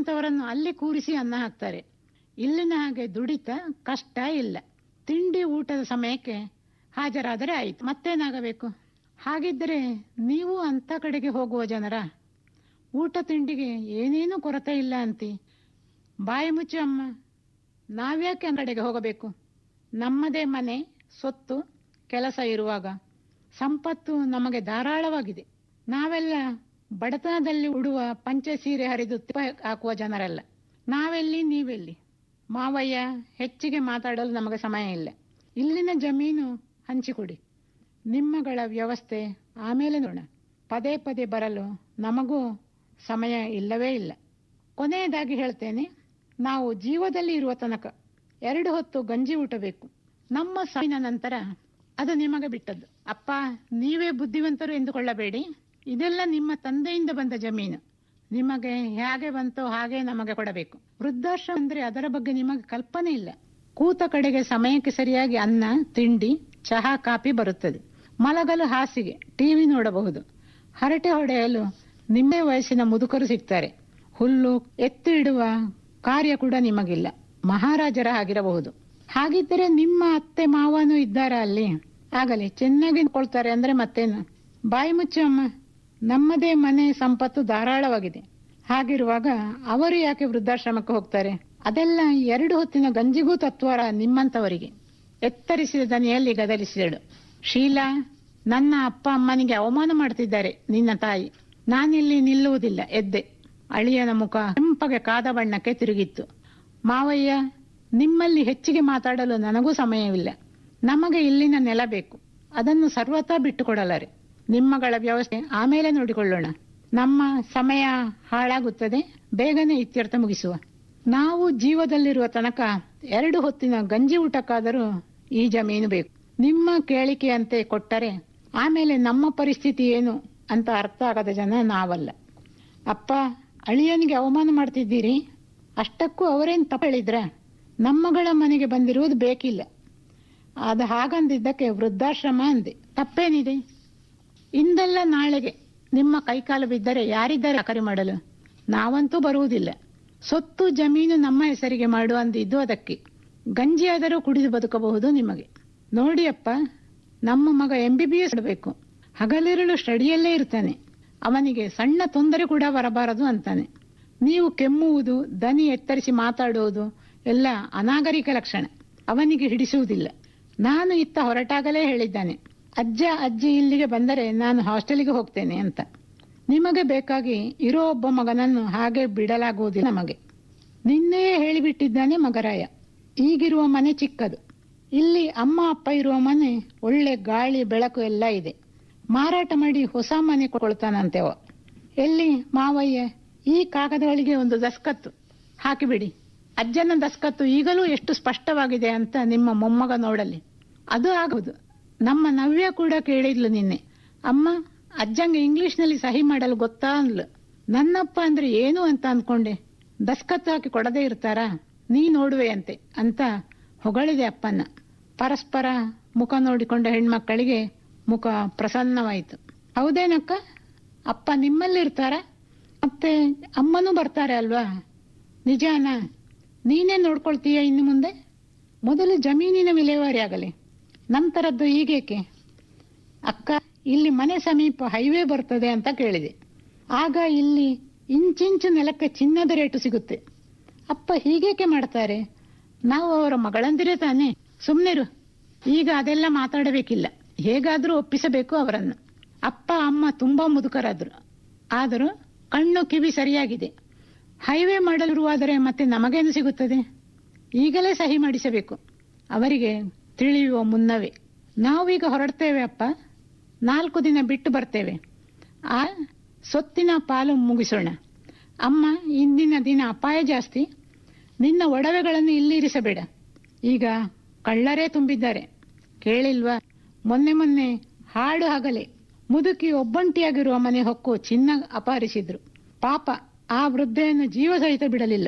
ನಿಮ್ಮಂಥವರನ್ನು ಅಲ್ಲಿ ಕೂರಿಸಿ ಅನ್ನ ಹಾಕ್ತಾರೆ ಇಲ್ಲಿನ ಹಾಗೆ ದುಡಿತ ಕಷ್ಟ ಇಲ್ಲ ತಿಂಡಿ ಊಟದ ಸಮಯಕ್ಕೆ ಹಾಜರಾದರೆ ಆಯಿತು ಮತ್ತೇನಾಗಬೇಕು ಹಾಗಿದ್ದರೆ ನೀವು ಅಂಥ ಕಡೆಗೆ ಹೋಗುವ ಜನರ ಊಟ ತಿಂಡಿಗೆ ಏನೇನೂ ಕೊರತೆ ಇಲ್ಲ ಅಂತಿ ಬಾಯಿ ಮುಚ್ಚು ಅಮ್ಮ ನಾವ್ಯಾಕೆ ಆ ಕಡೆಗೆ ಹೋಗಬೇಕು ನಮ್ಮದೇ ಮನೆ ಸೊತ್ತು ಕೆಲಸ ಇರುವಾಗ ಸಂಪತ್ತು ನಮಗೆ ಧಾರಾಳವಾಗಿದೆ ನಾವೆಲ್ಲ ಬಡತನದಲ್ಲಿ ಉಡುವ ಪಂಚೆ ಸೀರೆ ಹರಿದು ತಿಪ್ಪ ಹಾಕುವ ಜನರಲ್ಲ ನಾವೆಲ್ಲಿ ನೀವೆಲ್ಲಿ ಮಾವಯ್ಯ ಹೆಚ್ಚಿಗೆ ಮಾತಾಡಲು ನಮಗೆ ಸಮಯ ಇಲ್ಲ ಇಲ್ಲಿನ ಜಮೀನು ಹಂಚಿಕೊಡಿ ನಿಮ್ಮಗಳ ವ್ಯವಸ್ಥೆ ಆಮೇಲೆ ನೋಡೋಣ ಪದೇ ಪದೇ ಬರಲು ನಮಗೂ ಸಮಯ ಇಲ್ಲವೇ ಇಲ್ಲ ಕೊನೆಯದಾಗಿ ಹೇಳ್ತೇನೆ ನಾವು ಜೀವದಲ್ಲಿ ಇರುವ ತನಕ ಎರಡು ಹೊತ್ತು ಗಂಜಿ ಊಟ ಬೇಕು ನಮ್ಮ ಸಾವಿನ ನಂತರ ಅದು ನಿಮಗೆ ಬಿಟ್ಟದ್ದು ಅಪ್ಪ ನೀವೇ ಬುದ್ಧಿವಂತರು ಎಂದುಕೊಳ್ಳಬೇಡಿ ಇದೆಲ್ಲ ನಿಮ್ಮ ತಂದೆಯಿಂದ ಬಂದ ಜಮೀನು ನಿಮಗೆ ಹೇಗೆ ಬಂತೋ ಹಾಗೆ ನಮಗೆ ಕೊಡಬೇಕು ವೃದ್ಧಾಶ್ರಮ ಅಂದ್ರೆ ಅದರ ಬಗ್ಗೆ ನಿಮಗೆ ಕಲ್ಪನೆ ಇಲ್ಲ ಕೂತ ಕಡೆಗೆ ಸಮಯಕ್ಕೆ ಸರಿಯಾಗಿ ಅನ್ನ ತಿಂಡಿ ಚಹಾ ಕಾಫಿ ಬರುತ್ತದೆ ಮಲಗಲು ಹಾಸಿಗೆ ಟಿವಿ ನೋಡಬಹುದು ಹರಟೆ ಹೊಡೆಯಲು ನಿಮ್ಮೇ ವಯಸ್ಸಿನ ಮುದುಕರು ಸಿಗ್ತಾರೆ ಹುಲ್ಲು ಎತ್ತು ಇಡುವ ಕಾರ್ಯ ಕೂಡ ನಿಮಗಿಲ್ಲ ಮಹಾರಾಜರ ಆಗಿರಬಹುದು ಹಾಗಿದ್ದರೆ ನಿಮ್ಮ ಅತ್ತೆ ಮಾವನೂ ಇದ್ದಾರಾ ಅಲ್ಲಿ ಆಗಲಿ ಚೆನ್ನಾಗಿ ಕೊಳ್ತಾರೆ ಅಂದ್ರೆ ಮತ್ತೇನು ಬಾಯಿ ಮುಚ್ಚು ಅಮ್ಮ ನಮ್ಮದೇ ಮನೆ ಸಂಪತ್ತು ಧಾರಾಳವಾಗಿದೆ ಹಾಗಿರುವಾಗ ಅವರು ಯಾಕೆ ವೃದ್ಧಾಶ್ರಮಕ್ಕೆ ಹೋಗ್ತಾರೆ ಅದೆಲ್ಲ ಎರಡು ಹೊತ್ತಿನ ಗಂಜಿಗೂ ತತ್ವರ ನಿಮ್ಮಂತವರಿಗೆ ಎತ್ತರಿಸಿದ ದನಿಯಲ್ಲಿ ಗದರಿಸಿದಳು ಶೀಲಾ ನನ್ನ ಅಪ್ಪ ಅಮ್ಮನಿಗೆ ಅವಮಾನ ಮಾಡ್ತಿದ್ದಾರೆ ನಿನ್ನ ತಾಯಿ ನಾನಿಲ್ಲಿ ನಿಲ್ಲುವುದಿಲ್ಲ ಎದ್ದೆ ಅಳಿಯನ ಮುಖ ಕೆಂಪಗೆ ಕಾದ ಬಣ್ಣಕ್ಕೆ ತಿರುಗಿತ್ತು ಮಾವಯ್ಯ ನಿಮ್ಮಲ್ಲಿ ಹೆಚ್ಚಿಗೆ ಮಾತಾಡಲು ನನಗೂ ಸಮಯವಿಲ್ಲ ನಮಗೆ ಇಲ್ಲಿನ ನೆಲ ಬೇಕು ಅದನ್ನು ಸರ್ವತಾ ಬಿಟ್ಟುಕೊಡಲಾರೆ ನಿಮ್ಮಗಳ ವ್ಯವಸ್ಥೆ ಆಮೇಲೆ ನೋಡಿಕೊಳ್ಳೋಣ ನಮ್ಮ ಸಮಯ ಹಾಳಾಗುತ್ತದೆ ಬೇಗನೆ ಇತ್ಯರ್ಥ ಮುಗಿಸುವ ನಾವು ಜೀವದಲ್ಲಿರುವ ತನಕ ಎರಡು ಹೊತ್ತಿನ ಗಂಜಿ ಊಟಕ್ಕಾದರೂ ಈ ಜಮೀನು ಬೇಕು ನಿಮ್ಮ ಕೇಳಿಕೆಯಂತೆ ಕೊಟ್ಟರೆ ಆಮೇಲೆ ನಮ್ಮ ಪರಿಸ್ಥಿತಿ ಏನು ಅಂತ ಅರ್ಥ ಆಗದ ಜನ ನಾವಲ್ಲ ಅಪ್ಪ ಅಳಿಯನಿಗೆ ಅವಮಾನ ಮಾಡ್ತಿದ್ದೀರಿ ಅಷ್ಟಕ್ಕೂ ಅವರೇನು ತಪ್ಪು ಹೇಳಿದ್ರ ನಮ್ಮಗಳ ಮನೆಗೆ ಬಂದಿರುವುದು ಬೇಕಿಲ್ಲ ಅದು ಹಾಗಂದಿದ್ದಕ್ಕೆ ವೃದ್ಧಾಶ್ರಮ ಅಂದೆ ತಪ್ಪೇನಿದೆ ಇಂದಲ್ಲ ನಾಳೆಗೆ ನಿಮ್ಮ ಕೈಕಾಲು ಬಿದ್ದರೆ ಯಾರಿದ್ದಾರೆ ಅಕರಿ ಮಾಡಲು ನಾವಂತೂ ಬರುವುದಿಲ್ಲ ಸೊತ್ತು ಜಮೀನು ನಮ್ಮ ಹೆಸರಿಗೆ ಮಾಡು ಅಂದಿದ್ದು ಅದಕ್ಕೆ ಗಂಜಿಯಾದರೂ ಕುಡಿದು ಬದುಕಬಹುದು ನಿಮಗೆ ನೋಡಿ ಅಪ್ಪ ನಮ್ಮ ಮಗ ಎಂ ಬಿ ಬಿ ಎಸ್ ಬೇಕು ಹಗಲಿರುಳು ಸ್ಟಡಿಯಲ್ಲೇ ಇರ್ತಾನೆ ಅವನಿಗೆ ಸಣ್ಣ ತೊಂದರೆ ಕೂಡ ಬರಬಾರದು ಅಂತಾನೆ ನೀವು ಕೆಮ್ಮುವುದು ದನಿ ಎತ್ತರಿಸಿ ಮಾತಾಡುವುದು ಎಲ್ಲ ಅನಾಗರಿಕ ಲಕ್ಷಣ ಅವನಿಗೆ ಹಿಡಿಸುವುದಿಲ್ಲ ನಾನು ಇತ್ತ ಹೊರಟಾಗಲೇ ಹೇಳಿದ್ದಾನೆ ಅಜ್ಜ ಅಜ್ಜಿ ಇಲ್ಲಿಗೆ ಬಂದರೆ ನಾನು ಹಾಸ್ಟೆಲಿಗೆ ಹೋಗ್ತೇನೆ ಅಂತ ನಿಮಗೆ ಬೇಕಾಗಿ ಇರೋ ಒಬ್ಬ ಮಗನನ್ನು ಹಾಗೆ ಬಿಡಲಾಗುವುದಿಲ್ಲ ನಮಗೆ ನಿನ್ನೆಯೇ ಹೇಳಿಬಿಟ್ಟಿದ್ದಾನೆ ಮಗರಾಯ ಈಗಿರುವ ಮನೆ ಚಿಕ್ಕದು ಇಲ್ಲಿ ಅಮ್ಮ ಅಪ್ಪ ಇರುವ ಮನೆ ಒಳ್ಳೆ ಗಾಳಿ ಬೆಳಕು ಎಲ್ಲ ಇದೆ ಮಾರಾಟ ಮಾಡಿ ಹೊಸ ಮನೆ ಕೊಳ್ತಾನಂತೆವ ಎಲ್ಲಿ ಮಾವಯ್ಯ ಈ ಕಾಗದಗಳಿಗೆ ಒಂದು ದಸ್ಕತ್ತು ಹಾಕಿಬಿಡಿ ಅಜ್ಜನ ದಸ್ಕತ್ತು ಈಗಲೂ ಎಷ್ಟು ಸ್ಪಷ್ಟವಾಗಿದೆ ಅಂತ ನಿಮ್ಮ ಮೊಮ್ಮಗ ನೋಡಲಿ ಅದು ಆಗುವುದು ನಮ್ಮ ನವ್ಯ ಕೂಡ ಕೇಳಿದ್ಲು ನಿನ್ನೆ ಅಮ್ಮ ಅಜ್ಜಂಗೆ ಇಂಗ್ಲಿಷ್ನಲ್ಲಿ ಸಹಿ ಮಾಡಲು ಗೊತ್ತಾ ಅಂದ್ಲು ನನ್ನಪ್ಪ ಅಂದ್ರೆ ಏನು ಅಂತ ಅನ್ಕೊಂಡೆ ದಸ್ಕತ್ತು ಹಾಕಿ ಕೊಡದೇ ಇರ್ತಾರಾ ನೀ ನೋಡುವೆ ಅಂತೆ ಅಂತ ಹೊಗಳಿದೆ ಅಪ್ಪನ್ನ ಪರಸ್ಪರ ಮುಖ ನೋಡಿಕೊಂಡ ಹೆಣ್ಮಕ್ಕಳಿಗೆ ಮುಖ ಪ್ರಸನ್ನವಾಯಿತು ಹೌದೇನಕ್ಕ ಅಪ್ಪ ನಿಮ್ಮಲ್ಲಿರ್ತಾರ ಮತ್ತೆ ಅಮ್ಮನೂ ಬರ್ತಾರೆ ಅಲ್ವಾ ನಿಜಾನ ನೀನೇ ನೋಡ್ಕೊಳ್ತೀಯ ಇನ್ನು ಮುಂದೆ ಮೊದಲು ಜಮೀನಿನ ವಿಲೇವಾರಿ ಆಗಲಿ ನಂತರದ್ದು ಹೀಗೇಕೆ ಅಕ್ಕ ಇಲ್ಲಿ ಮನೆ ಸಮೀಪ ಹೈವೇ ಬರ್ತದೆ ಅಂತ ಕೇಳಿದೆ ಆಗ ಇಲ್ಲಿ ಇಂಚಿಂಚು ನೆಲಕ್ಕೆ ಚಿನ್ನದ ರೇಟು ಸಿಗುತ್ತೆ ಅಪ್ಪ ಹೀಗೇಕೆ ಮಾಡ್ತಾರೆ ನಾವು ಅವರ ಮಗಳಂದಿರೇ ತಾನೆ ಸುಮ್ನಿರು ಈಗ ಅದೆಲ್ಲ ಮಾತಾಡಬೇಕಿಲ್ಲ ಹೇಗಾದ್ರೂ ಒಪ್ಪಿಸಬೇಕು ಅವರನ್ನು ಅಪ್ಪ ಅಮ್ಮ ತುಂಬಾ ಮುದುಕರಾದ್ರು ಆದರೂ ಕಣ್ಣು ಕಿವಿ ಸರಿಯಾಗಿದೆ ಹೈವೇ ಮಾಡಲಿರುವಾದರೆ ಮತ್ತೆ ನಮಗೇನು ಸಿಗುತ್ತದೆ ಈಗಲೇ ಸಹಿ ಮಾಡಿಸಬೇಕು ಅವರಿಗೆ ತಿಳಿಯುವ ಮುನ್ನವೇ ನಾವೀಗ ಹೊರಡ್ತೇವೆ ಅಪ್ಪ ನಾಲ್ಕು ದಿನ ಬಿಟ್ಟು ಬರ್ತೇವೆ ಆ ಸೊತ್ತಿನ ಪಾಲು ಮುಗಿಸೋಣ ಅಮ್ಮ ಇಂದಿನ ದಿನ ಅಪಾಯ ಜಾಸ್ತಿ ನಿನ್ನ ಒಡವೆಗಳನ್ನು ಇಲ್ಲಿ ಇರಿಸಬೇಡ ಈಗ ಕಳ್ಳರೇ ತುಂಬಿದ್ದಾರೆ ಕೇಳಿಲ್ವಾ ಮೊನ್ನೆ ಮೊನ್ನೆ ಹಾಡು ಹಗಲೆ ಮುದುಕಿ ಒಬ್ಬಂಟಿಯಾಗಿರುವ ಮನೆ ಹೊಕ್ಕು ಚಿನ್ನ ಅಪಹರಿಸಿದ್ರು ಪಾಪ ಆ ವೃದ್ಧೆಯನ್ನು ಜೀವ ಸಹಿತ ಬಿಡಲಿಲ್ಲ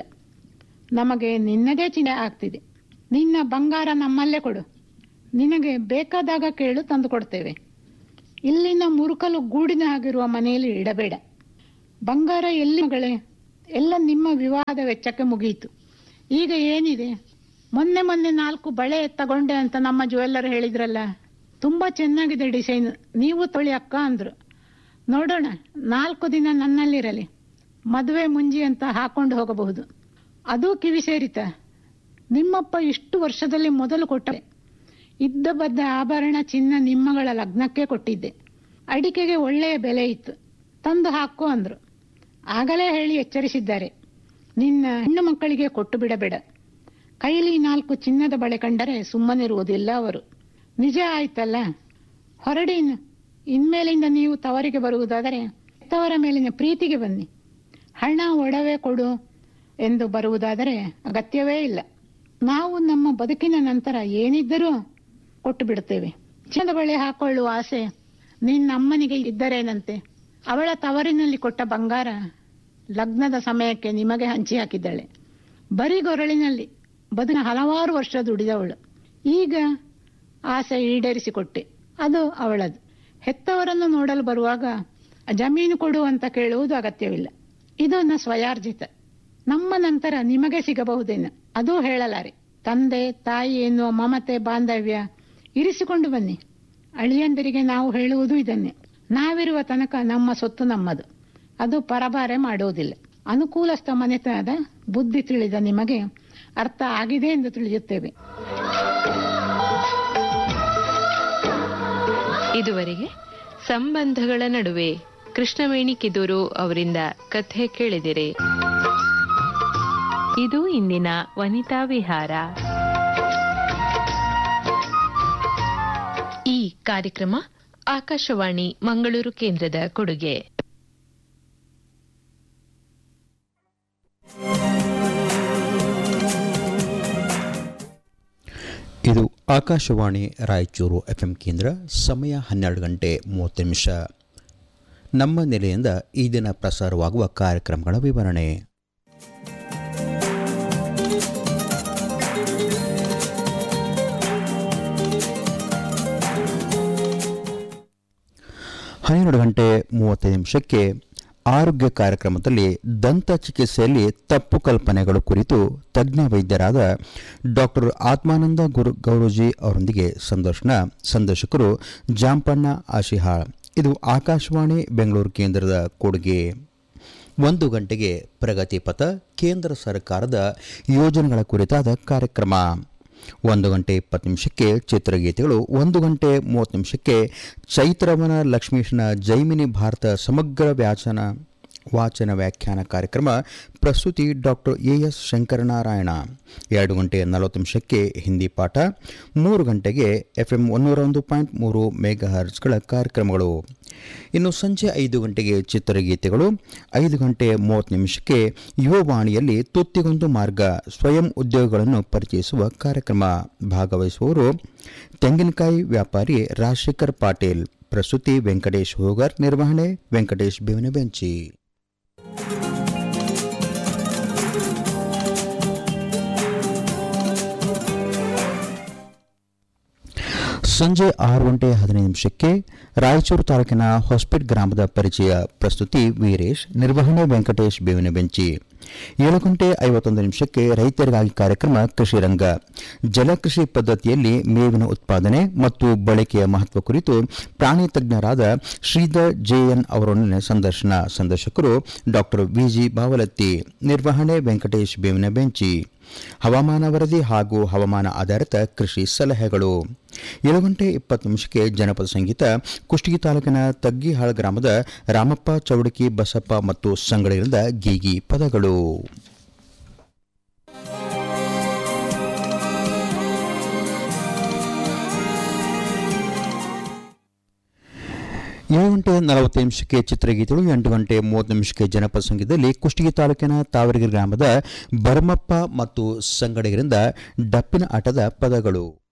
ನಮಗೆ ನಿನ್ನದೇ ಚಿನ್ನ ಆಗ್ತಿದೆ ನಿನ್ನ ಬಂಗಾರ ನಮ್ಮಲ್ಲೇ ಕೊಡು ನಿನಗೆ ಬೇಕಾದಾಗ ಕೇಳು ತಂದು ಕೊಡ್ತೇವೆ ಇಲ್ಲಿನ ಮುರುಕಲು ಗೂಡಿನ ಆಗಿರುವ ಮನೆಯಲ್ಲಿ ಇಡಬೇಡ ಬಂಗಾರ ಎಲ್ಲಿ ಮಗಳೇ ಎಲ್ಲ ನಿಮ್ಮ ವಿವಾಹದ ವೆಚ್ಚಕ್ಕೆ ಮುಗಿಯಿತು ಈಗ ಏನಿದೆ ಮೊನ್ನೆ ಮೊನ್ನೆ ನಾಲ್ಕು ಬಳೆ ತಗೊಂಡೆ ಅಂತ ನಮ್ಮ ಜುವೆಲ್ಲರ್ ಹೇಳಿದ್ರಲ್ಲ ತುಂಬಾ ಚೆನ್ನಾಗಿದೆ ಡಿಸೈನ್ ನೀವು ತೊಳಿ ಅಕ್ಕ ಅಂದ್ರು ನೋಡೋಣ ನಾಲ್ಕು ದಿನ ನನ್ನಲ್ಲಿರಲಿ ಮದುವೆ ಮುಂಜಿ ಅಂತ ಹಾಕೊಂಡು ಹೋಗಬಹುದು ಅದು ಕಿವಿ ಸೇರಿತ ನಿಮ್ಮಪ್ಪ ಇಷ್ಟು ವರ್ಷದಲ್ಲಿ ಮೊದಲು ಕೊಟ್ಟ ಇದ್ದ ಬದ್ದ ಆಭರಣ ಚಿನ್ನ ನಿಮ್ಮಗಳ ಲಗ್ನಕ್ಕೆ ಕೊಟ್ಟಿದ್ದೆ ಅಡಿಕೆಗೆ ಒಳ್ಳೆಯ ಬೆಲೆ ಇತ್ತು ತಂದು ಹಾಕೋ ಅಂದ್ರು ಆಗಲೇ ಹೇಳಿ ಎಚ್ಚರಿಸಿದ್ದಾರೆ ನಿನ್ನ ಹೆಣ್ಣು ಮಕ್ಕಳಿಗೆ ಕೊಟ್ಟು ಬಿಡಬೇಡ ಕೈಲಿ ನಾಲ್ಕು ಚಿನ್ನದ ಬಳೆ ಕಂಡರೆ ಸುಮ್ಮನಿರುವುದಿಲ್ಲ ಅವರು ನಿಜ ಆಯ್ತಲ್ಲ ಹೊರಡಿ ಇನ್ನು. ಇನ್ಮೇಲಿಂದ ನೀವು ತವರಿಗೆ ಬರುವುದಾದರೆ ತವರ ಮೇಲಿನ ಪ್ರೀತಿಗೆ ಬನ್ನಿ ಹಣ ಒಡವೆ ಕೊಡು ಎಂದು ಬರುವುದಾದರೆ ಅಗತ್ಯವೇ ಇಲ್ಲ ನಾವು ನಮ್ಮ ಬದುಕಿನ ನಂತರ ಏನಿದ್ದರೂ ಕೊಟ್ಟು ಬಿಡುತ್ತೇವೆ ಚಿನ್ನದ ಬಳೆ ಹಾಕೊಳ್ಳುವ ಆಸೆ ನಿನ್ನಮ್ಮನಿಗೆ ಇದ್ದರೇನಂತೆ ಅವಳ ತವರಿನಲ್ಲಿ ಕೊಟ್ಟ ಬಂಗಾರ ಲಗ್ನದ ಸಮಯಕ್ಕೆ ನಿಮಗೆ ಹಂಚಿ ಹಾಕಿದ್ದಾಳೆ ಬರಿಗೊರಳಿನಲ್ಲಿ ಬದುಕಿನ ಹಲವಾರು ವರ್ಷ ದುಡಿದವಳು ಈಗ ಆಸೆ ಈಡೇರಿಸಿಕೊಟ್ಟೆ ಅದು ಅವಳದು ಹೆತ್ತವರನ್ನು ನೋಡಲು ಬರುವಾಗ ಜಮೀನು ಕೊಡು ಅಂತ ಕೇಳುವುದು ಅಗತ್ಯವಿಲ್ಲ ಇದು ನನ್ನ ಸ್ವಯಾರ್ಜಿತ ನಮ್ಮ ನಂತರ ನಿಮಗೆ ಸಿಗಬಹುದೇನು ಅದು ಹೇಳಲಾರೆ ತಂದೆ ತಾಯಿ ಎನ್ನುವ ಮಮತೆ ಬಾಂಧವ್ಯ ಇರಿಸಿಕೊಂಡು ಬನ್ನಿ ಅಳಿಯಂದಿರಿಗೆ ನಾವು ಹೇಳುವುದು ಇದನ್ನೇ ನಾವಿರುವ ತನಕ ನಮ್ಮ ಸೊತ್ತು ನಮ್ಮದು ಅದು ಪರಭಾರೆ ಮಾಡುವುದಿಲ್ಲ ಅನುಕೂಲಸ್ಥ ಮನೆತನದ ಬುದ್ಧಿ ತಿಳಿದ ನಿಮಗೆ ಅರ್ಥ ಆಗಿದೆ ಎಂದು ತಿಳಿಯುತ್ತೇವೆ ಇದುವರೆಗೆ ಸಂಬಂಧಗಳ ನಡುವೆ ಕೃಷ್ಣವೇಣಿ ಕಿದೂರು ಅವರಿಂದ ಕಥೆ ಕೇಳಿದಿರಿ ಇದು ಇಂದಿನ ವನಿತಾ ವಿಹಾರ ಈ ಕಾರ್ಯಕ್ರಮ ಆಕಾಶವಾಣಿ ಮಂಗಳೂರು ಕೇಂದ್ರದ ಕೊಡುಗೆ ಇದು ಆಕಾಶವಾಣಿ ರಾಯಚೂರು ಎಫ್ ಎಂ ಕೇಂದ್ರ ಸಮಯ ಹನ್ನೆರಡು ಗಂಟೆ ಮೂವತ್ತು ನಿಮಿಷ ನಮ್ಮ ನೆಲೆಯಿಂದ ಈ ದಿನ ಪ್ರಸಾರವಾಗುವ ಕಾರ್ಯಕ್ರಮಗಳ ವಿವರಣೆ ಹನ್ನೆರಡು ಗಂಟೆ ಮೂವತ್ತೈದು ನಿಮಿಷಕ್ಕೆ ಆರೋಗ್ಯ ಕಾರ್ಯಕ್ರಮದಲ್ಲಿ ದಂತ ಚಿಕಿತ್ಸೆಯಲ್ಲಿ ತಪ್ಪು ಕಲ್ಪನೆಗಳು ಕುರಿತು ತಜ್ಞ ವೈದ್ಯರಾದ ಡಾಕ್ಟರ್ ಆತ್ಮಾನಂದ ಗುರು ಗೌರೂಜಿ ಅವರೊಂದಿಗೆ ಸಂದರ್ಶನ ಸಂದರ್ಶಕರು ಜಾಂಪಣ್ಣ ಆಶಿಹಾಳ್ ಇದು ಆಕಾಶವಾಣಿ ಬೆಂಗಳೂರು ಕೇಂದ್ರದ ಕೊಡುಗೆ ಒಂದು ಗಂಟೆಗೆ ಪ್ರಗತಿ ಪಥ ಕೇಂದ್ರ ಸರ್ಕಾರದ ಯೋಜನೆಗಳ ಕುರಿತಾದ ಕಾರ್ಯಕ್ರಮ ಒಂದು ಗಂಟೆ ಇಪ್ಪತ್ತು ನಿಮಿಷಕ್ಕೆ ಚಿತ್ರಗೀತೆಗಳು ಒಂದು ಗಂಟೆ ಮೂವತ್ತು ನಿಮಿಷಕ್ಕೆ ಚೈತ್ರವನ ಲಕ್ಷ್ಮೀಶನ ಜೈಮಿನಿ ಭಾರತ ಸಮಗ್ರ ವ್ಯಾಚನ ವಾಚನ ವ್ಯಾಖ್ಯಾನ ಕಾರ್ಯಕ್ರಮ ಪ್ರಸ್ತುತಿ ಡಾಕ್ಟರ್ ಎ ಎಸ್ ಶಂಕರನಾರಾಯಣ ಎರಡು ಗಂಟೆ ನಲವತ್ತು ನಿಮಿಷಕ್ಕೆ ಹಿಂದಿ ಪಾಠ ಮೂರು ಗಂಟೆಗೆ ಎಫ್ ಎಂ ಒನ್ನೂರ ಒಂದು ಪಾಯಿಂಟ್ ಮೂರು ಮೆಗಾ ಹರ್ಸ್ಗಳ ಕಾರ್ಯಕ್ರಮಗಳು ಇನ್ನು ಸಂಜೆ ಐದು ಗಂಟೆಗೆ ಚಿತ್ರಗೀತೆಗಳು ಐದು ಗಂಟೆ ಮೂವತ್ತು ನಿಮಿಷಕ್ಕೆ ಯುವವಾಣಿಯಲ್ಲಿ ತುತ್ತಿಗೊಂದು ಮಾರ್ಗ ಸ್ವಯಂ ಉದ್ಯೋಗಗಳನ್ನು ಪರಿಚಯಿಸುವ ಕಾರ್ಯಕ್ರಮ ಭಾಗವಹಿಸುವವರು ತೆಂಗಿನಕಾಯಿ ವ್ಯಾಪಾರಿ ರಾಜಶೇಖರ್ ಪಾಟೀಲ್ ಪ್ರಸ್ತುತಿ ವೆಂಕಟೇಶ್ ಹೋಗರ್ ನಿರ್ವಹಣೆ ವೆಂಕಟೇಶ್ ಬೇವಿನ ಬೆಂಚಿ ಸಂಜೆ ಆರು ಗಂಟೆ ಹದಿನೈದು ನಿಮಿಷಕ್ಕೆ ರಾಯಚೂರು ತಾಲೂಕಿನ ಹೊಸ್ಪೇಟ್ ಗ್ರಾಮದ ಪರಿಚಯ ಪ್ರಸ್ತುತಿ ವೀರೇಶ್ ನಿರ್ವಹಣೆ ವೆಂಕಟೇಶ್ ಬೇವಿನ ಬೆಂಚಿ ಏಳು ಗಂಟೆ ಐವತ್ತೊಂದು ನಿಮಿಷಕ್ಕೆ ರೈತರಿಗಾಗಿ ಕಾರ್ಯಕ್ರಮ ಕೃಷಿ ರಂಗ ಜಲಕೃಷಿ ಪದ್ಧತಿಯಲ್ಲಿ ಮೇವಿನ ಉತ್ಪಾದನೆ ಮತ್ತು ಬಳಕೆಯ ಮಹತ್ವ ಕುರಿತು ಪ್ರಾಣಿ ತಜ್ಞರಾದ ಶ್ರೀಧರ್ ಜೆಎನ್ ಅವರೊಂದಿಗೆ ಸಂದರ್ಶನ ಸಂದರ್ಶಕರು ಡಾಕ್ಟರ್ ವಿಜಿ ಬಾವಲತ್ತಿ ನಿರ್ವಹಣೆ ವೆಂಕಟೇಶ್ ಬೇವಿನ ಬೆಂಚಿ ಹವಾಮಾನ ವರದಿ ಹಾಗೂ ಹವಾಮಾನ ಆಧಾರಿತ ಕೃಷಿ ಸಲಹೆಗಳು ಏಳು ಗಂಟೆ ಇಪ್ಪತ್ತು ನಿಮಿಷಕ್ಕೆ ಜನಪದ ಸಂಗೀತ ಕುಷ್ಟಗಿ ತಾಲೂಕಿನ ತಗ್ಗಿಹಾಳ್ ಗ್ರಾಮದ ರಾಮಪ್ಪ ಚೌಡಕಿ ಬಸಪ್ಪ ಮತ್ತು ಸಂಗಳಿಂದ ಗೀಗಿ ಪದಗಳು ಏಳು ಗಂಟೆ ನಲವತ್ತು ನಿಮಿಷಕ್ಕೆ ಚಿತ್ರಗೀತೆಗಳು ಎಂಟು ಗಂಟೆ ಮೂವತ್ತು ನಿಮಿಷಕ್ಕೆ ಜನಪದ ಸಂಗೀತದಲ್ಲಿ ಕುಷ್ಟಗಿ ತಾಲೂಕಿನ ತಾವರಗಿರಿ ಗ್ರಾಮದ ಭರಮಪ್ಪ ಮತ್ತು ಸಂಗಡಿಗರಿಂದ ಡಪ್ಪಿನ ಆಟದ ಪದಗಳು